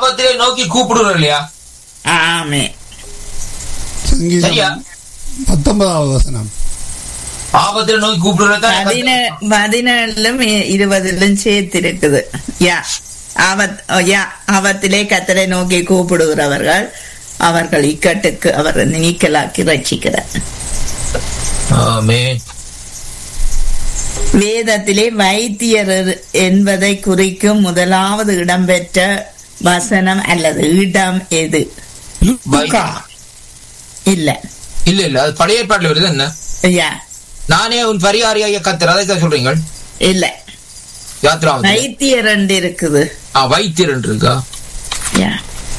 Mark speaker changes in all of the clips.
Speaker 1: ஆபத்திலே நோக்கி கூப்பிடுறோம் இல்லையா
Speaker 2: ஆமே
Speaker 1: சரியா?
Speaker 3: சங்கீதம் பத்தொன்பதாவது வசனம்
Speaker 1: ஆபத்திலே நோக்கி கூப்பிடுறதா
Speaker 2: பதின பதினேழும் இ- இருபதிலும் சேர்த்து இருக்குது யா ஆபத் யா ஆபத்திலே கத்தரை நோக்கி கூப்பிடுகிறவர்கள் அவர்கள் இக்கட்டுக்கு அவர் நீக்கலாக்கி ரட்சிக்கிறார்
Speaker 1: ஆமென்
Speaker 2: வேதத்திலே வைத்தியர் என்பதை குறிக்கும் முதலாவது இடம்பெற்ற வசனம் அல்லது இடம் எது
Speaker 3: லூக்கா
Speaker 2: இல்ல
Speaker 1: இல்ல இல்ல அது பழைய ஏற்பாட்டுல வருது என்ன
Speaker 2: யா
Speaker 1: நானே உன் பரிகாரியாக கத்தர் அதை தான் சொல்றீங்க
Speaker 2: இல்ல
Speaker 1: யாத்ரா
Speaker 2: வைத்தியர் ரெண்டு இருக்குது
Speaker 1: வைத்தியர் என்று இருக்கா
Speaker 2: யா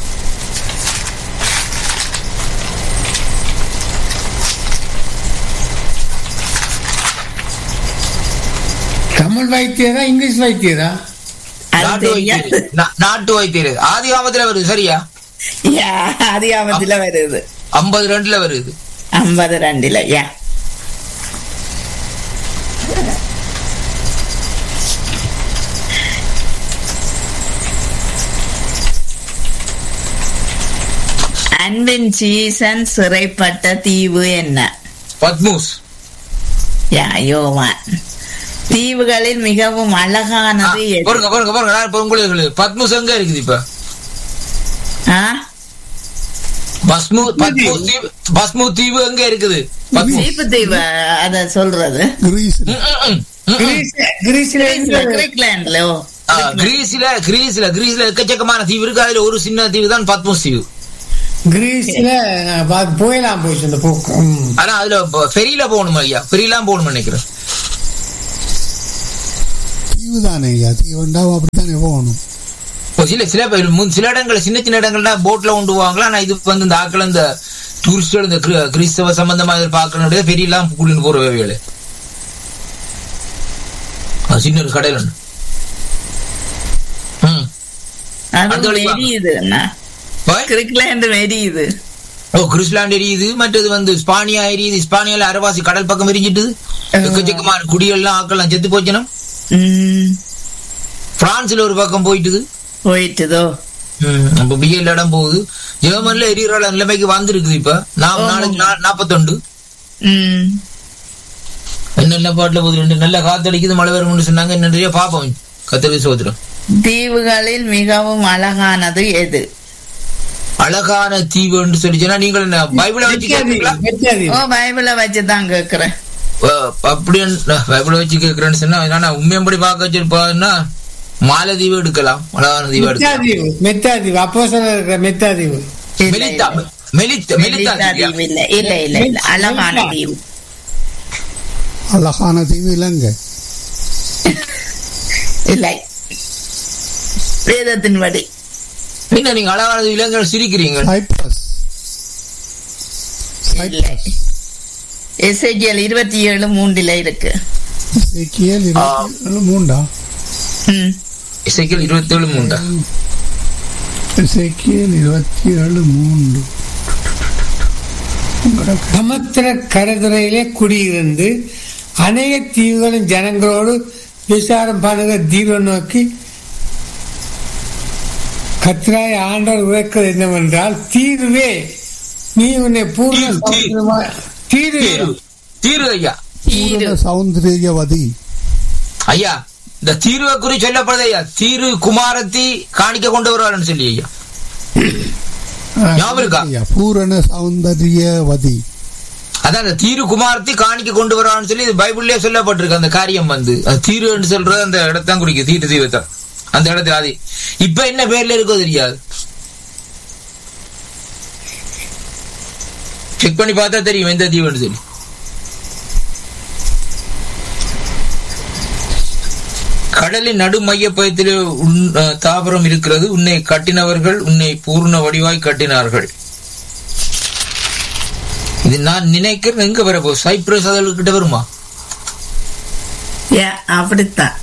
Speaker 3: தமிழ் வைத்தியரா இங்கிலீஷ் வைத்தியரா
Speaker 2: அது
Speaker 1: நாட்டு
Speaker 2: தெரியாது
Speaker 1: வைத்தியர் நா- நாட்டு வைத்தியர் ஆதி காமத்துல வருது சரியா
Speaker 2: யா அதிகாமத்துல வருது
Speaker 1: ஐம்பது ரெண்டுல வருது
Speaker 2: ஐம்பது ரெண்டுல யா அன்பின் சீசன் சிறைப்பட்ட தீவு என்ன
Speaker 1: பத்மூஸ்
Speaker 2: யா யோவான் தீவுகளில் மிகவும் அழகானது எது?
Speaker 1: பாருங்க பாருங்க பாருங்க நான் இப்ப உங்களுக்கு பத்மூஸ் எங்க இருக்குது இப்ப
Speaker 2: ஆ?
Speaker 1: பஸ்மு பத்மு தீவு பஸ்மு தீவு எங்க இருக்குது பத்மு
Speaker 2: சீப்பு தீவு அத சொல்றது
Speaker 3: கிரீஸ்
Speaker 1: ம், ம், ம், ம்.
Speaker 3: கிரீஸ் கிரீஸ்ல
Speaker 2: கிரீஸ்ல, கிரீக்லாண்ட்ல ஓ
Speaker 1: ஆ, கிரீஸ்ல கிரீஸ்ல கிரீஸ்ல எக்கச்சக்கமான தீவு இருக்கு அதுல ஒரு சின்ன தீவு தான் பத்மூஸ் தீவு
Speaker 3: கிரீஸ்ல நான் பார்த்து போயலாம் போயிடுச்சு அந்த போக்கு ம்.
Speaker 1: ஆனா அதுல ஃபெரியில போகணும் ஐயா ஃபெரிலாம் போகணும் நினைக்கிறேன்
Speaker 3: தீவு தானே ஐயா தீவுண்டா அப்படித்தானே போகணும்
Speaker 1: இப்போ சில சில பேர் முன் சில இடங்கள் சின்ன சின்ன இடங்கள்ல போட்ல கொண்டு போவாங்களா ஆனா இது வந்து இந்த ஆக்கள் இந்த டூரிஸ்டோட இந்த கிரி- கிறிஸ்தவ சம்பந்தமா இதில் பார்க்கணும் பெரியெல்லாம் கூட்டிட்டு போற வேலை அது சின்ன ஒரு கடையில் ஒண்ணு. ம்
Speaker 2: அது
Speaker 1: அடுத்த வழி வா.
Speaker 2: எரியுது என்ன
Speaker 1: பாய்.
Speaker 2: கிரிக்லாண்ட் எரியுது
Speaker 1: ஓ கிறிஸ்லாண்ட் எரியுது மற்றது வந்து ஸ்பானியா எரியுது ஸ்பானியால அரவாசி கடல் பக்கம் எரிஞ்சிட்டு எக்கச்சக்கமான குடியெல்லாம் ஆக்கெல்லாம் செத்து போச்சுனா
Speaker 2: ம்,
Speaker 1: பிரான்ஸ்ல ஒரு பக்கம் போயிட்டுது
Speaker 2: போயிட்டுதோ
Speaker 1: ம், அப்ப பிஎல் இடம் போகுது ஜெர்மன்ல எரியுற நிலைமைக்கு வந்திருக்குது இப்ப நான் நாளைக்கு நா- நாப்பத்தொண்டு
Speaker 2: ம்
Speaker 1: என்னென்ன பாட்டுல போகுது ரெண்டு நல்ல காத்தடிக்குது மழை வரும்னு சொன்னாங்க நிறைய பாப்போம் கத்தரி சோதரம்
Speaker 2: தீவுகளில் மிகவும் அழகானது எது
Speaker 1: அழகான தீவுன்னு சொல்லி சொன்னா நீங்கள் என்ன பைபிளை வச்சு கேட்பீங்களா
Speaker 2: ஓ பைபிளை வச்சுதான் கேக்குறேன்
Speaker 1: அப்படி பைபிளை வச்சு கேட்கிறேன்னு சொன்னா நான் உண்மையம்படி பார்க்க வச்சிருப்பான்னா மாலதீவு எடுக்கலாம் அழகான தீவு எடுக்கலாம்
Speaker 3: மெத்தாதீவு மெத்தாதீவு அப்போ இருக்கிற மெத்தாதீவு
Speaker 2: இல்ல,
Speaker 1: மெலித்தா
Speaker 2: இல்ல.
Speaker 1: மெலித்த மெலித்தா
Speaker 2: மெலிதா
Speaker 1: தீவியா?
Speaker 2: தீவு இல்ல இல்ல இல்ல இல்ல அழகான தீவு
Speaker 3: அழகான தீவு இல்லைங்க
Speaker 2: இல்லை வேதத்தின்படி
Speaker 1: என்ன நீங்க அழகான இளைஞர்கள் சிரிக்கிறீங்க
Speaker 3: சைப்ரஸ்
Speaker 2: இல்லை எஸ்ஐஜிஎல் இருபத்தி ஏழு மூன்றுல இருக்கு
Speaker 3: இசைக்கியல் இருபத்தி ஏழு மூண்டா
Speaker 2: ம்.
Speaker 1: இசைக்கல் இருபத்தி ஏழு மூண்டா
Speaker 3: இசைக்கியல் இருபத்தி ஏழு மூன்று சமுத்திர கடற்கரையிலே குடியிருந்து அநேக தீவுகளின் ஜனங்களோடு விசாரம் பண்ணுகிற தீவை நோக்கி கத்ராய் ஆண்டவர் உரைக்கிறது என்னவென்றால் தீர்வே நீ உன்னை பூர்ண
Speaker 1: தீரு, தீரு.
Speaker 3: சமுத்திரமா- தீர்வே
Speaker 1: தீரு தீரு ஐயா
Speaker 2: தீரு
Speaker 3: சௌந்தரியவதி
Speaker 1: ஐயா இந்த தீர்வை குறி சொல்லப்படுது ஐயா தீரு குமாரத்தி காணிக்க கொண்டு வருவாருன்னு சொல்லி ஐயா ஞாபகம் இருக்கா?
Speaker 3: ஐயா, பூரண சௌந்தரியவதி
Speaker 1: அதான் அந்த தீரு குமாரத்தி காணிக்க கொண்டு வருவான்னு சொல்லி இது பைபிள்லயே சொல்லப்பட்டிருக்கு அந்த காரியம் வந்து அது தீருன்னு சொல்றது அந்த இடத்தான் குறிக்கும் தீரு தீவத்தான் அந்த இடத்துல அது இப்ப என்ன பேர்ல இருக்கோ தெரியாது செக் பண்ணி பார்த்தா தெரியும் எந்த தீவுன்னு சொல்லி கடலின் நடு மையப்பயத்திலே உன் அஹ், தாவரம் இருக்கிறது உன்னை கட்டினவர்கள் உன்னை பூர்ண வடிவாய் கட்டினார்கள் இது நான் நினைக்கிறேன் எங்க வரப்போ சைப்ரஸ் அதழ்கிட்ட வருமா
Speaker 2: ஏ, அப்படித்தான்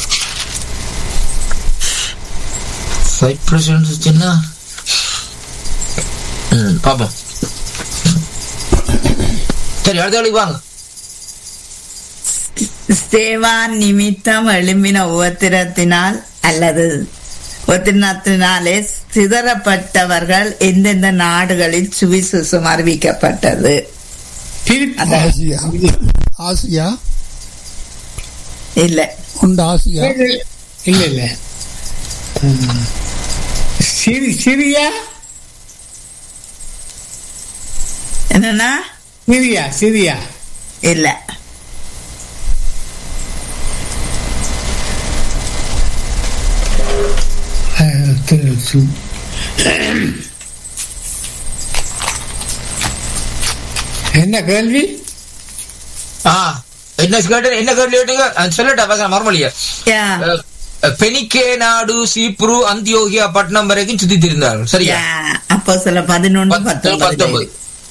Speaker 1: சைப்ரஸ் சின்ன ம் பாப்போம் சரி அடுத்த வேலைக்கு வாங்க
Speaker 2: ஸ்தேவான் நிமித்தம் எழும்பின உபத்திரத்தினால் அல்லது உபத்திரத்தினாலே சிதறப்பட்டவர்கள் எந்தெந்த நாடுகளில் சுவிசேஷம் அறிவிக்கப்பட்டது
Speaker 3: பிலிப்
Speaker 2: அதான்.
Speaker 4: ஆசியா ஆசியா
Speaker 2: இல்ல
Speaker 4: உண்டு ஆசியா
Speaker 3: இல்ல இல்ல ம். சிரி சிரியா
Speaker 2: என்னன்னா
Speaker 3: சிரியா சிரியா
Speaker 2: இல்ல
Speaker 3: அஹ், திரு- சு- என்ன கேள்வி
Speaker 1: ஆ என்ன கேட்டு என்ன கேள்வி கேட்டீங்க அஹ் சொல்லட்டா பசங்க மறுமொழியா
Speaker 2: யா
Speaker 1: அஹ் பெனிக்கே நாடு சீப்ரு அந்தியோகியா பட்டணம் வரைக்கும் சுத்தி திரிந்தார்கள் சரியா
Speaker 2: யா அப்போ சில பதினொன்று
Speaker 1: பத்து,
Speaker 2: பத்தொன்பது
Speaker 1: பத்தொன்பது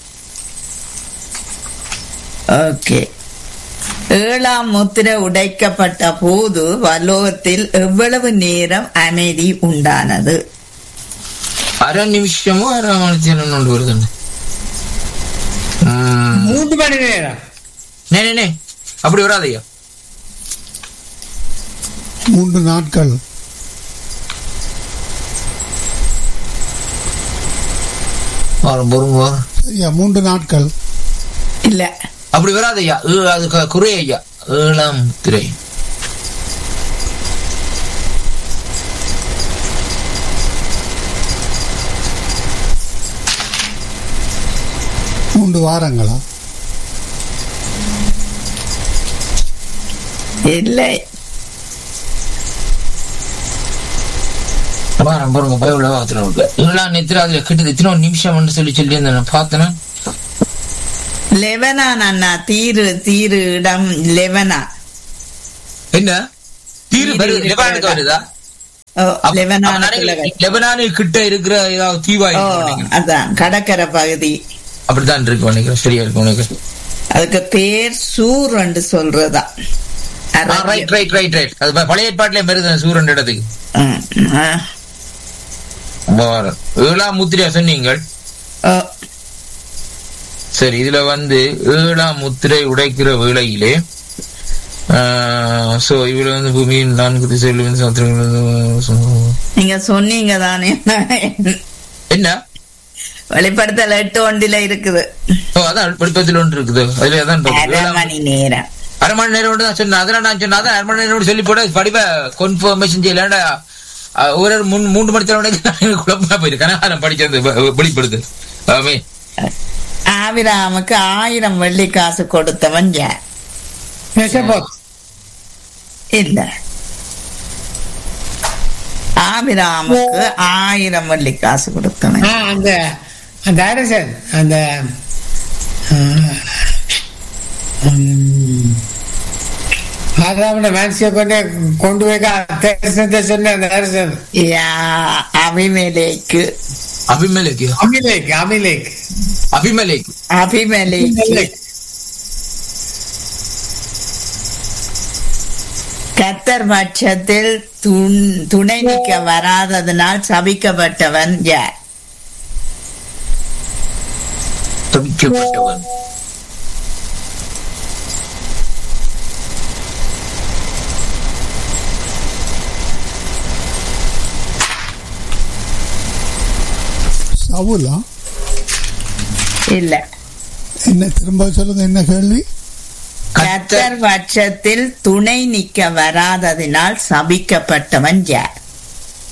Speaker 2: ஓகே ஏழாம் முத்திரை உடைக்கப்பட்ட போது வலோகத்தில் எவ்வளவு நேரம் அமைதி உண்டானது
Speaker 1: அரை நிமிஷமோ அரை மணித்தேரம் ஒன்று வருதுன்னு ம்.
Speaker 3: மூன்று மணி நேரம்
Speaker 1: நே நே, நே அப்படி வராதையா
Speaker 4: மூன்று நாட்கள்
Speaker 1: வரும் பொறுங்க வரும்.
Speaker 4: சரியா மூன்று நாட்கள்
Speaker 2: இல்ல
Speaker 1: அப்படி வராதையா ஏ- அது க- குறை ஐயா ஏழாம் திரை
Speaker 4: மூன்று வாரங்களா
Speaker 2: இல்லை
Speaker 1: வாரம் பாருங்க பைபிள் வாத்திரம் இருக்கு ஏழாம் நேத்திர அதுல கிட்ட எத்தனை நிமிஷம் சொல்லி சொல்லி நான் பார்த்தேன்னா
Speaker 2: லெவனான் அண்ணா தீரு தீரு இடம் லெவனா
Speaker 1: என்ன தீரு
Speaker 2: தீரு
Speaker 1: வருது
Speaker 2: இருக்கிற
Speaker 1: லெபனானுக்கு
Speaker 2: இடம்.
Speaker 1: வருதா
Speaker 2: ஓ,
Speaker 1: அப்ப- அப்ப
Speaker 2: லெபனான்
Speaker 1: நினைக்கிறேன், லெபனானு கிட்ட இருக்கிற ஏதாவது தீவா
Speaker 2: ஓ
Speaker 1: இருக்கும் நினைக்கிறேன்.
Speaker 2: அதான் கடற்கரை பகுதி
Speaker 1: அப்படித்தான் இருக்கு நினைக்கிறேன் சரியா இருக்கும் நினைக்கிறேன்
Speaker 2: அதுக்கு பேர் சூர் என்று சொல்றதா
Speaker 1: ரைட் ரைட் ரைட் ரைட் அது ப- பழைய ஏற்பாட்டிலே வருது சூரன் இடத்துக்கு
Speaker 2: ம், ஆ.
Speaker 1: வாரம். ஏழாம் முத்திரையா சொன்னீங்கள்
Speaker 2: ஓ,
Speaker 1: சரி இதுல வந்து ஏழாம் முத்திரை உடைக்கிற வேளையிலே சோ இதுல வந்து பூமியின் நான்கு திசைகளிலும் சமுத்திரங்களும்
Speaker 2: நீங்க சொன்னீங்க தானே
Speaker 1: என்ன
Speaker 2: வெளிப்படுத்தல் எட்டு ஒன்றில இருக்குது
Speaker 1: ஓ அதான் படிப்பத்தில் ஒன்று இருக்குது அதுல அதான் இருக்கு.
Speaker 2: அரை
Speaker 1: ஏழாம்
Speaker 2: மணி நேரம்
Speaker 1: அரை மணி நேரம் தான் சொன்னேன் அதெல்லாம் நான் சொன்னேன் அதான் அரை மணி நேரம் சொல்லி போட படிப்ப கன்ஃபர்மேஷன் செய்யலாண்டா ஒரு மூணு மூன்று மணி நேரம் குழப்பமா போயிருக்கேன் நான் படிச்சது வெ- வெளிப்படுது ஆமே
Speaker 2: ஆபிராமுக்கு ஆயிரம் வெள்ளி காசு கொடுத்தவன் யார்
Speaker 3: மெசபோத்
Speaker 2: இல்ல ஆபிராமுக்கு ஆயிரம் வெள்ளி காசு கொடுத்தவன்
Speaker 3: ஆ, அந்த அந்த அரசன் அந்த ஆ, ம், ஆதாமோட மனசிய கொண்டு கொண்டு போய் தேசத்தை சொன்ன அந்த அரசன்
Speaker 2: யா அபிமேலேக்கு
Speaker 1: அபிமலேக்கு
Speaker 3: அமிலேக் அமிலேக்
Speaker 1: அபிமலேக்கு
Speaker 2: அபிமேலேக்கு
Speaker 3: அமிலேக்.
Speaker 2: கத்தர் பட்சத்தில் துண்- துணை நிற்க வராததனால் சபிக்கப்பட்டவன் யார்
Speaker 1: தவிக்கப்பட்டவன்
Speaker 4: சவுலா
Speaker 2: இல்ல
Speaker 4: என்ன திரும்ப சொல்லுங்க என்ன கேள்வி
Speaker 2: கத்தர் பட்சத்தில் துணை நிற்க வராததினால் சபிக்கப்பட்டவன் யார்